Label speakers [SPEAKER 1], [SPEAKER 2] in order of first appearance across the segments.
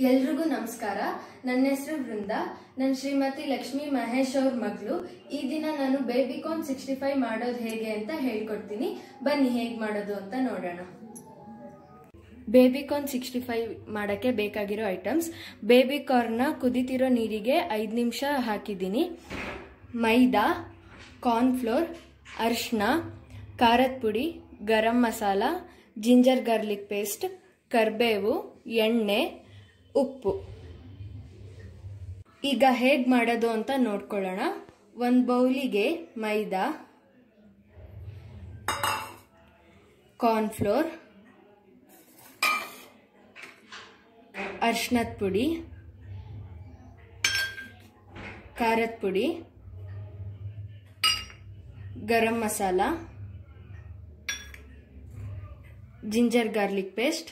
[SPEAKER 1] ಎಲ್ರಿಗೂ ನಮಸ್ಕಾರ ನನ್ನ ಹೆಸರು ವೃಂದ ನನ್ನ ಶ್ರೀಮತಿ ಲಕ್ಷ್ಮಿ ಮಹೇಶ್ ಅವ್ರ ಮಗಳು ಈ ದಿನ ನಾನು ಬೇಬಿಕಾರ್ನ್ ಸಿಕ್ಸ್ಟಿ ಫೈವ್ ಮಾಡೋದು ಹೇಗೆ ಅಂತ ಹೇಳ್ಕೊಡ್ತೀನಿ ಬನ್ನಿ ಹೇಗೆ ಮಾಡೋದು ಅಂತ ನೋಡೋಣ ಬೇಬಿಕಾರ್ನ್ ಸಿಕ್ಸ್ಟಿ ಫೈವ್ ಮಾಡೋಕ್ಕೆ ಬೇಕಾಗಿರೋ ಐಟಮ್ಸ್ ಬೇಬಿಕಾರ್ನ್ನ ಕುದಿತಿರೋ ನೀರಿಗೆ ಐದು ನಿಮಿಷ ಹಾಕಿದ್ದೀನಿ ಮೈದಾ ಕಾರ್ನ್ಫ್ಲೋರ್ ಅರಿಶಿನ ಖಾರದ ಪುಡಿ garam masala ginger garlic paste ಕರ್ಬೇವು ಎಣ್ಣೆ ಉಪ್ಪು ಈಗ ಹೇಗೆ ಮಾಡೋದು ಅಂತ ನೋಡ್ಕೊಳ್ಳೋಣ ಒಂದು ಬೌಲಿಗೆ ಮೈದಾ ಕಾರ್ನ್ಫ್ಲೋರ್ ಅರ್ಶಿನದ ಪುಡಿ ಖಾರದ ಪುಡಿ garam masala ginger garlic paste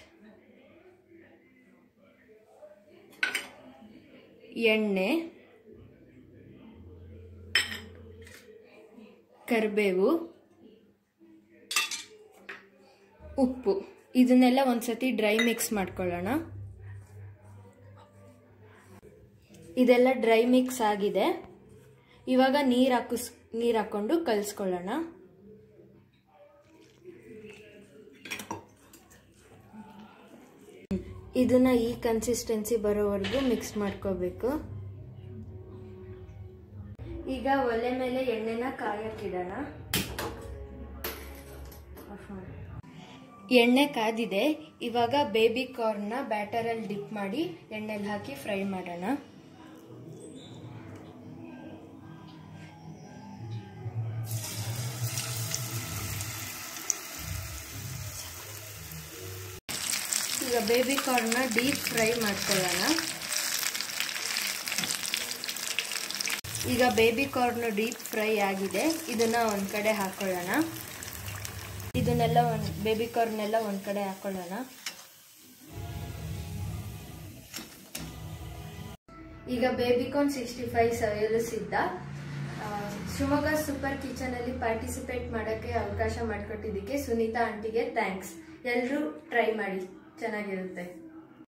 [SPEAKER 1] ಎಣ್ಣೆ ಕರಿಬೇವು ಉಪ್ಪು ಇದನ್ನೆಲ್ಲ ಒಂದ್ಸತಿ ಡ್ರೈ ಮಿಕ್ಸ್ ಮಾಡ್ಕೊಳ್ಳೋಣ ಇದೆಲ್ಲ ಡ್ರೈ ಮಿಕ್ಸ್ ಆಗಿದೆ ಇವಾಗ ನೀರು ಹಾಕಿಸ್ ನೀರು ಹಾಕೊಂಡು ಕಲಿಸ್ಕೊಳ್ಳೋಣ ಇದನ್ನ ಈ ಕನ್ಸಿಸ್ಟೆನ್ಸಿ ಬರೋವರೆಗೂ ಮಿಕ್ಸ್ ಮಾಡ್ಕೋಬೇಕು ಈಗ ಒಲೆ ಮೇಲೆ ಎಣ್ಣೆನ ಕಾಯಕ್ಕಿಡೋಣ ಎಣ್ಣೆ ಕಾದಿದೆ ಇವಾಗ ಬೇಬಿ ಕಾರ್ನ್ನ ಬ್ಯಾಟರಲ್ಲಿ ಡಿಪ್ ಮಾಡಿ ಎಣ್ಣೆಲಿ ಹಾಕಿ ಫ್ರೈ ಮಾಡೋಣ ಈಗ ಬೇಬಿ ಕಾರ್ನ್ನ ಡೀಪ್ ಫ್ರೈ ಮಾಡ್ಕೊಳ್ಳೋಣ ಈಗ ಬೇಬಿ ಕಾರ್ನ್ ಡೀಪ್ ಫ್ರೈ ಆಗಿದೆ ಇದನ್ನ ಒಂದ್ ಕಡೆ ಹಾಕೊಳ್ಳೋಣ ಇದನ್ನೆಲ್ಲ ಒಂದ್ ಬೇಬಿ ಕಾರ್ನೆಲ್ಲ ಒಂದ್ ಕಡೆ ಹಾಕೊಳ್ಳೋಣ ಈಗ ಬೇಬಿಕಾರ್ನ್ ಸಿಕ್ಸ್ಟಿ ಫೈವ್ ಸವಿಯಲು ಸಿದ್ಧ ಆ, ಶಿವಮೊಗ್ಗ ಸೂಪರ್ ಕಿಚನ್ ಅಲ್ಲಿ ಪಾರ್ಟಿಸಿಪೇಟ್ ಮಾಡೋಕ್ಕೆ ಅವಕಾಶ ಮಾಡಿಕೊಟ್ಟಿದ್ದಕ್ಕೆ ಸುನೀತಾ ಆಂಟಿಗೆ ಥ್ಯಾಂಕ್ಸ್ ಎಲ್ಲರೂ ಟ್ರೈ ಮಾಡಿ ಚೆನ್ನಾಗಿರುತ್ತೆ